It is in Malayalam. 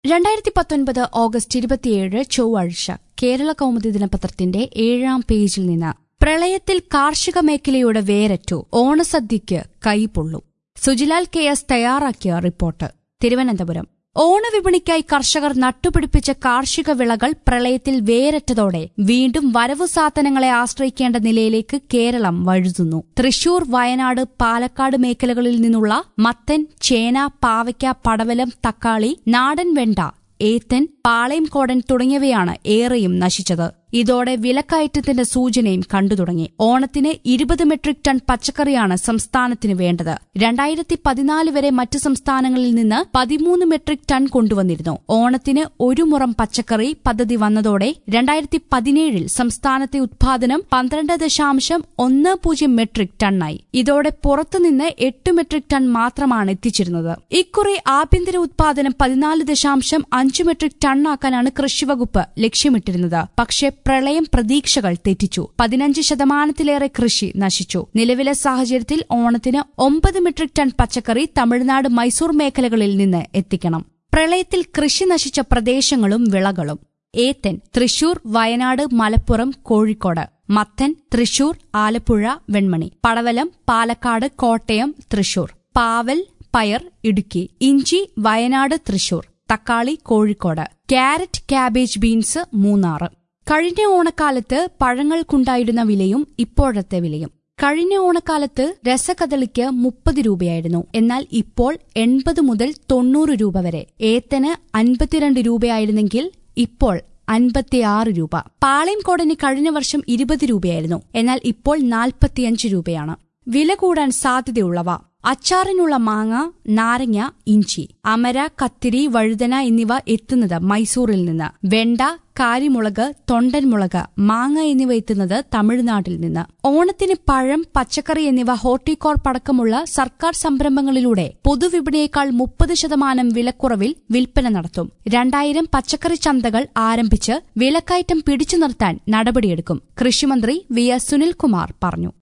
രണ്ടായിരത്തി പത്തൊൻപത് ഓഗസ്റ്റ് ഇരുപത്തിയേഴ് ചൊവ്വാഴ്ച കേരള കൗമുദി ദിനപത്രത്തിന്റെ ഏഴാം പേജിൽ നിന്ന് പ്രളയത്തിൽ കാർഷിക മേഖലയുടെ വേരറ്റു ഓണസദ്യയ്ക്ക് കൈപൊള്ളും സുജിലാൽ കെ എസ് തയ്യാറാക്കിയ റിപ്പോർട്ട് തിരുവനന്തപുരം ഓണവിപണിക്കായി കർഷകർ നട്ടുപിടിപ്പിച്ച കാർഷിക വിളകൾ പ്രളയത്തിൽ വേരറ്റതോടെ വീണ്ടും വരവു സാധനങ്ങളെ ആശ്രയിക്കേണ്ട നിലയിലേക്ക് കേരളം വഴുതുന്നു തൃശൂർ വയനാട് പാലക്കാട് മേഖലകളിൽ നിന്നുള്ള മത്തൻ ചേന പാവയ്ക്ക പടവലം തക്കാളി നാടൻ വെണ്ട ഏത്തൻ പാളയംകോടൻ തുടങ്ങിയവയാണ് ഏറെയും നശിച്ചത് ഇതോടെ വിലക്കയറ്റത്തിന്റെ സൂചനയും കണ്ടു തുടങ്ങി ഓണത്തിന് ഇരുപത് മെട്രിക് ടൺ പച്ചക്കറിയാണ് സംസ്ഥാനത്തിന് വേണ്ടത് രണ്ടായിരത്തി പതിനാല് വരെ മറ്റ് സംസ്ഥാനങ്ങളിൽ നിന്ന് പതിമൂന്ന് മെട്രിക് ടൺ കൊണ്ടുവന്നിരുന്നു ഓണത്തിന് ഒരു മുറം പച്ചക്കറി പദ്ധതി വന്നതോടെ രണ്ടായിരത്തി പതിനേഴിൽ സംസ്ഥാനത്തെ ഉത്പാദനം പന്ത്രണ്ട് ദശാംശം ഒന്ന് പൂജ്യം മെട്രിക് ടണ്ണായി ഇതോടെ പുറത്തുനിന്ന് എട്ട് മെട്രിക് ടൺ മാത്രമാണ് എത്തിച്ചിരുന്നത് ഇക്കുറി ആഭ്യന്തര ഉത്പാദനം പതിനാല് ദശാംശം അഞ്ച് മെട്രിക് ടണ്ണാക്കാനാണ് കൃഷിവകുപ്പ് ലക്ഷ്യമിട്ടിരുന്നത് പക്ഷേ പ്രളയം പ്രതീക്ഷകൾ തെറ്റിച്ചു പതിനഞ്ച് ശതമാനത്തിലേറെ കൃഷി നശിച്ചു നിലവിലെ സാഹചര്യത്തിൽ ഓണത്തിന് ഒമ്പത് മെട്രിക് ടൺ പച്ചക്കറി തമിഴ്നാട് മൈസൂർ മേഖലകളിൽ നിന്ന് എത്തിക്കണം പ്രളയത്തിൽ കൃഷി നശിച്ച പ്രദേശങ്ങളും വിളകളും ഏത്തൻ തൃശൂർ വയനാട് മലപ്പുറം കോഴിക്കോട് മത്തൻ തൃശൂർ ആലപ്പുഴ വെൺമണി പടവലം പാലക്കാട് കോട്ടയം തൃശൂർ പാവൽ പയർ ഇടുക്കി ഇഞ്ചി വയനാട് തൃശൂർ തക്കാളി Kozhikode carrot cabbage beans Munnar കഴിഞ്ഞ ഓണക്കാലത്ത് പഴങ്ങൾക്കുണ്ടായിരുന്ന വിലയും ഇപ്പോഴത്തെ വിലയും കഴിഞ്ഞ ഓണക്കാലത്ത് രസകദളിക്ക് മുപ്പത് രൂപയായിരുന്നു എന്നാൽ ഇപ്പോൾ എൺപത് മുതൽ തൊണ്ണൂറ് രൂപ വരെ ഏത്തന് അൻപത്തിരണ്ട് രൂപയായിരുന്നെങ്കിൽ ഇപ്പോൾ അൻപത്തിയാറ് രൂപ പാളയംകോടന് കഴിഞ്ഞ വർഷം ഇരുപത് രൂപയായിരുന്നു എന്നാൽ ഇപ്പോൾ നാൽപ്പത്തിയഞ്ച് രൂപയാണ് വില കൂടാൻ സാധ്യതയുള്ളവ അച്ചാറിനുള്ള മാങ്ങ നാരങ്ങ ഇഞ്ചി അമര കത്തിരി വഴുതന എന്നിവ എത്തുന്നത് മൈസൂരിൽ നിന്ന് വെണ്ട കാരിമുളക് തൊണ്ടൻമുളക് മാങ്ങ എന്നിവ എത്തുന്നത് തമിഴ്നാട്ടിൽ നിന്ന് ഓണത്തിന് പഴം പച്ചക്കറി എന്നിവ ഹോർട്ടികോർപ്പ് അടക്കമുള്ള സർക്കാർ സംരംഭങ്ങളിലൂടെ പൊതുവിപണിയേക്കാൾ മുപ്പത് ശതമാനം വിലക്കുറവിൽ വിൽപ്പന നടത്തും രണ്ടായിരം പച്ചക്കറി ചന്തകൾ ആരംഭിച്ച് വിലക്കയറ്റം പിടിച്ചു നിർത്താൻ നടപടിയെടുക്കും കൃഷിമന്ത്രി വി എസ് സുനിൽകുമാർ പറഞ്ഞു